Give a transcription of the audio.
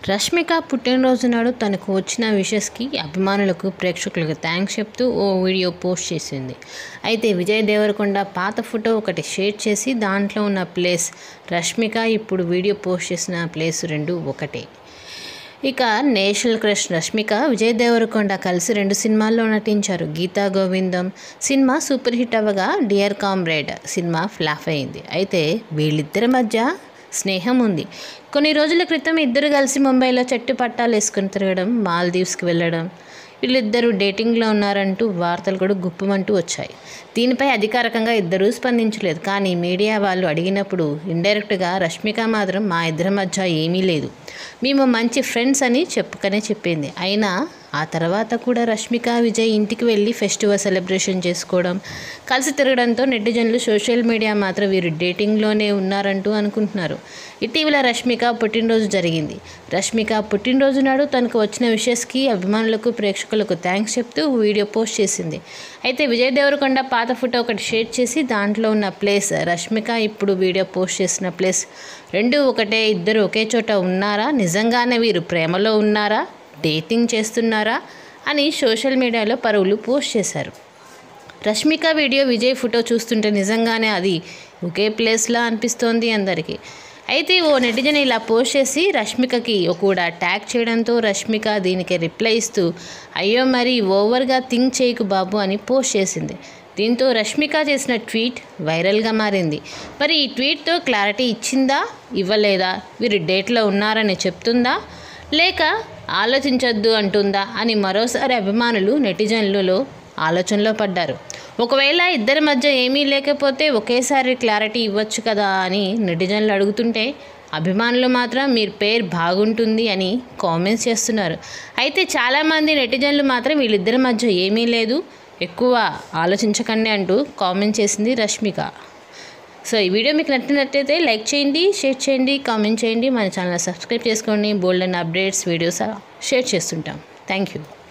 రష్మిక పుట్టినరోజు నాడు తనకు వచ్చిన విషెస్కి అభిమానులకు ప్రేక్షకులకు థ్యాంక్స్ చెప్తూ ఓ వీడియో పోస్ట్ చేసింది అయితే విజయ్ దేవరకొండ పాత ఫోటో ఒకటి షేర్ చేసి దాంట్లో ఉన్న ప్లేస్ రష్మిక ఇప్పుడు వీడియో పోస్ట్ చేసిన ప్లేస్ రెండు ఒకటే ఇక నేషనల్ క్రష్ రష్మిక విజయ్ దేవరకొండ కలిసి రెండు సినిమాల్లో నటించారు గీతా గోవిందం సినిమా సూపర్ హిట్ అవ్వగా డియర్ కామ్రేడ్ సినిమా ఫ్లాప్ అయింది అయితే వీళ్ళిద్దరి మధ్య స్నేహం ఉంది కొన్ని రోజుల క్రితం ఇద్దరు కలిసి ముంబైలో చెట్టు పట్టాలు వేసుకుని తిరగడం మాల్దీవ్స్కి వెళ్ళడం వీళ్ళిద్దరూ డేటింగ్లో ఉన్నారంటూ వార్తలు కూడా గుప్పమంటూ వచ్చాయి దీనిపై అధికారికంగా ఇద్దరూ స్పందించలేదు కానీ మీడియా వాళ్ళు అడిగినప్పుడు ఇండైరెక్ట్గా రష్మిక మాత్రం మా ఇద్దరి మధ్య ఏమీ లేదు మేము మంచి ఫ్రెండ్స్ అని చెప్పుకనే చెప్పింది అయినా ఆ తర్వాత కూడా రష్మిక విజయ్ ఇంటికి వెళ్ళి ఫెస్టివల్ సెలబ్రేషన్ చేసుకోవడం కలిసి తిరగడంతో నెటిజన్లు సోషల్ మీడియా మాత్రం వీరు డేటింగ్లోనే ఉన్నారంటూ అనుకుంటున్నారు ఇటీవల రష్మిక పుట్టినరోజు జరిగింది రష్మిక పుట్టినరోజు నాడు తనకు వచ్చిన విషెస్కి అభిమానులకు ప్రేక్షకులకు థ్యాంక్స్ చెప్తూ వీడియో పోస్ట్ చేసింది అయితే విజయ్ దేవరకొండ పాత ఫోటో ఒకటి షేర్ చేసి దాంట్లో ఉన్న ప్లేస్ రష్మిక ఇప్పుడు వీడియో పోస్ట్ చేసిన ప్లేస్ రెండు ఒకటే ఇద్దరు ఒకే చోట ఉన్నారా నిజంగానే వీరు ప్రేమలో ఉన్నారా డేటింగ్ చేస్తున్నారా అని సోషల్ మీడియాలో పరువులు పోస్ట్ చేశారు రష్మిక వీడియో విజయ్ ఫోటో చూస్తుంటే నిజంగానే అది ఒకే ప్లేస్లా అనిపిస్తోంది అందరికీ అయితే ఓ నెటిజన్ ఇలా పోస్ట్ చేసి రష్మికకి కూడా ట్యాగ్ చేయడంతో రష్మిక దీనికి రిప్లై ఇస్తూ అయ్యో మరి ఓవర్గా థింక్ చేయకు బాబు అని పోస్ట్ చేసింది దీంతో రష్మిక చేసిన ట్వీట్ వైరల్గా మారింది మరి ఈ ట్వీట్తో క్లారిటీ ఇచ్చిందా ఇవ్వలేదా వీరు డేట్లో ఉన్నారని చెప్తుందా లేక ఆలోచించొద్దు అంటుందా అని మరోసారి అభిమానులు నెటిజన్లలో ఆలోచనలో పడ్డారు ఒకవేళ ఇద్దరి మధ్య ఏమీ లేకపోతే ఒకేసారి క్లారిటీ ఇవ్వచ్చు కదా అని నెటిజన్లు అడుగుతుంటే అభిమానులు మాత్రం మీరు పేరు బాగుంటుంది అని కామెంట్స్ చేస్తున్నారు అయితే చాలామంది నెటిజన్లు మాత్రం వీళ్ళిద్దరి మధ్య ఏమీ లేదు ఎక్కువ ఆలోచించకండి అంటూ కామెంట్ చేసింది రష్మిక సో ఈ వీడియో మీకు నచ్చినట్టయితే లైక్ చేయండి షేర్ చేయండి కామెంట్ చేయండి మన ఛానల్ సబ్స్క్రైబ్ చేసుకోండి bold and updates videos share చేస్తుంటాం థ్యాంక్ యూ